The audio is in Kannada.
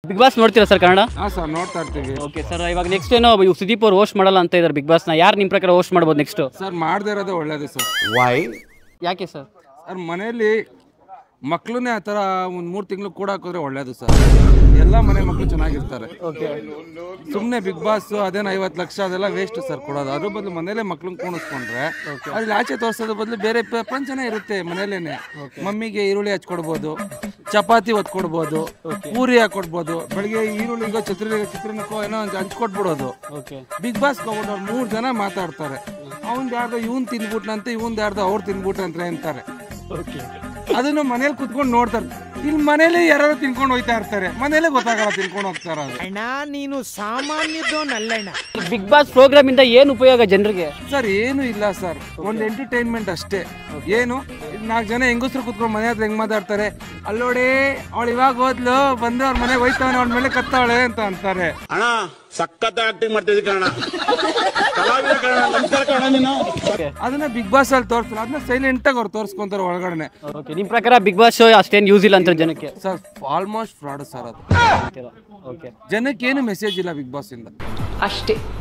ಬಿಗ್ ಬಾಸ್ ನೋಡ್ತೀರಾ ಸರ್ ಕನ್ನಡ ಹಾಂ ಸರ್ ನೋಡ್ತಾ ಇರ್ತೀವಿ ಓಕೆ ಸರ್ ಇವಾಗ ನೆಕ್ಸ್ಟ್ ಏನೋ ಇವ್ ಸುದೀಪ್ ಅವ್ರು ಹೋಸ್ಟ್ ಮಾಡಲ್ಲ ಅಂತ ಇದ್ದಾರೆ ಬಿಗ್ ಬಾಸ್ನ ಯಾರು ನಿಮ್ಮ ಪ್ರಕಾರ ಹೋಸ್ಟ್ ಮಾಡ್ಬೋದು ನೆಕ್ಸ್ಟ್ ಸರ್ ಮಾಡದೇ ಇರೋದೇ ಒಳ್ಳೇದು ಸರ್ ಯಾಕೆ ಸರ್ ಸರ್ ಮನೆಯಲ್ಲಿ ಮಕ್ಕಳನ್ನೇ ಆ ಥರ ಒಂದು ಮೂರು ತಿಂಗಳು ಕೂಡ ಹಾಕಿದ್ರೆ ಒಳ್ಳೇದು ಸರ್ ಎಲ್ಲ ಮನೆ ಮಕ್ಕಳು ಚೆನ್ನಾಗಿರ್ತಾರೆ ಸುಮ್ಮನೆ ಬಿಗ್ ಬಾಸ್ ಅದೇನು ಐವತ್ತು ಲಕ್ಷ ಅದೆಲ್ಲ ವೇಸ್ಟ್ ಸರ್ ಕೊಡೋದು ಅದ್ರ ಬದಲು ಮನೇಲೆ ಮಕ್ಳನ್ನ ಕೂಣಿಸ್ಕೊಂಡ್ರೆ ಅಲ್ಲಿ ಆಚೆ ತೋರಿಸೋದ್ರ ಬದಲು ಬೇರೆ ಪ್ರಪಂಚನೇ ಇರುತ್ತೆ ಮನೇಲೇನೆ ಮಮ್ಮಿಗೆ ಈರುಳ್ಳಿ ಹಚ್ಕೊಡ್ಬೋದು ಚಪಾತಿ ಹೊತ್ಕೊಡ್ಬೋದು ಪೂರಿ ಹಾಕೊಡ್ಬೋದು ಬೆಳಿಗ್ಗೆ ಈರುಳ್ಳಿಗೋ ಚಿತ್ರಿ ಚಿತ್ರಾನ್ನಕ್ಕೋ ಏನೋ ಒಂದು ಹಂಚ್ಕೊಟ್ಬಿಡೋದು ಓಕೆ ಬಿಗ್ ಬಾಸ್ ತಗೊಂಡು ಅವ್ರು ಮೂರು ಜನ ಮಾತಾಡ್ತಾರೆ ಅವ್ನ್ ಯಾರ್ದೋ ಇವ್ನ್ ತಿನ್ಬಿಟ್ನಂತೆ ಇವ್ನ್ ಯಾರ್ದೋ ಅವ್ರು ತಿನ್ಬಿಟ್ರಂತೆ ಅಂತಾರೆ ಓಕೆ ಅದನ್ನು ಮನೇಲಿ ಕುತ್ಕೊಂಡು ನೋಡ್ತಾರೆ ಇಲ್ಲಿ ಮನೇಲಿ ಯಾರು ತಿನ್ಕೊಂಡು ಹೋಗ್ತಾ ಇರ್ತಾರೆ ಮನೇಲೆ ಗೊತ್ತಾಗಲ್ಲ ತಿನ್ಕೊಂಡು ಹೋಗ್ತಾರ ಅದು ಅಣ್ಣ ನೀನು ಸಾಮಾನ್ಯದೋನಲ್ಲಣ್ಣ ಬಿಗ್ ಬಾಸ್ ಪ್ರೋಗ್ರಾಮ್ ಇಂದ ಏನು ಉಪಯೋಗ ಜನರಿಗೆ ಸರ್ ಏನು ಇಲ್ಲ ಸರ್ ಒಂದು ಎಂಟರ್ಟೈನ್ಮೆಂಟ್ ಅಷ್ಟೇ ಏನು ನಾಲ್ಕು ಜನ ಹೆಂಗಸ್ರು ಕುತ್ಕೊಂಡು ಮನೆ ಹತ್ರ ಹೆಂಗ್ ಮಾತಾಡ್ತಾರೆ ಅಲ್ಲೋಡಿ ಅವಳು ಇವಾಗ ಹೋದ್ಲು ಬಂದು ಅವ್ರ ಮನೆಗೆ ಹೋಯ್ತಾವನೆ ಅವಳ ಮೇಲೆ ಕತ್ತಾವಳೆ ಅಂತ ಅಂತಾರೆ ಅಣ್ಣ ಸಖತ್ ಆಕ್ಟಿಂಗ್ ಮಾಡ್ತಿದ್ದಿ ಕಣ ಕಲಾವಿದ ಕಣ ನಮಸ್ಕಾರ ಕಣ ನೀನು ಅದನ್ನ ಬಿಗ್ ಬಾಸ್ ಅಲ್ಲಿ ತೋರಿಸ್ತಾರೆ ಅದನ್ನ ಸೈಲೆಂಟ್ ಆಗಿ ಅವ್ರು ತೋರಿಸ್ಕೊಂತಾರೆ ಒಳಗಡೆ ಓಕೆ ನಿಮ್ಮ ಪ್ರಕಾರ ಬಿಗ್ ಬಾಸ್ ಶೋ ಅಷ್ಟೇನು ಯೂಸ್ ಇಲ್ಲ ಅಂತ ಜನಕ್ಕೆ ಸರ್ ಆಲ್ಮೋಸ್ಟ್ ಫ್ರಾಡ್ ಸರ್ ಅದು ಓಕೆ ಜನಕ್ಕೆ ಏನು ಮೆಸೇಜ್ ಇಲ್ಲ ಬಿಗ್ ಬಾಸ್ ಇಂದ ಅಷ್ಟೇ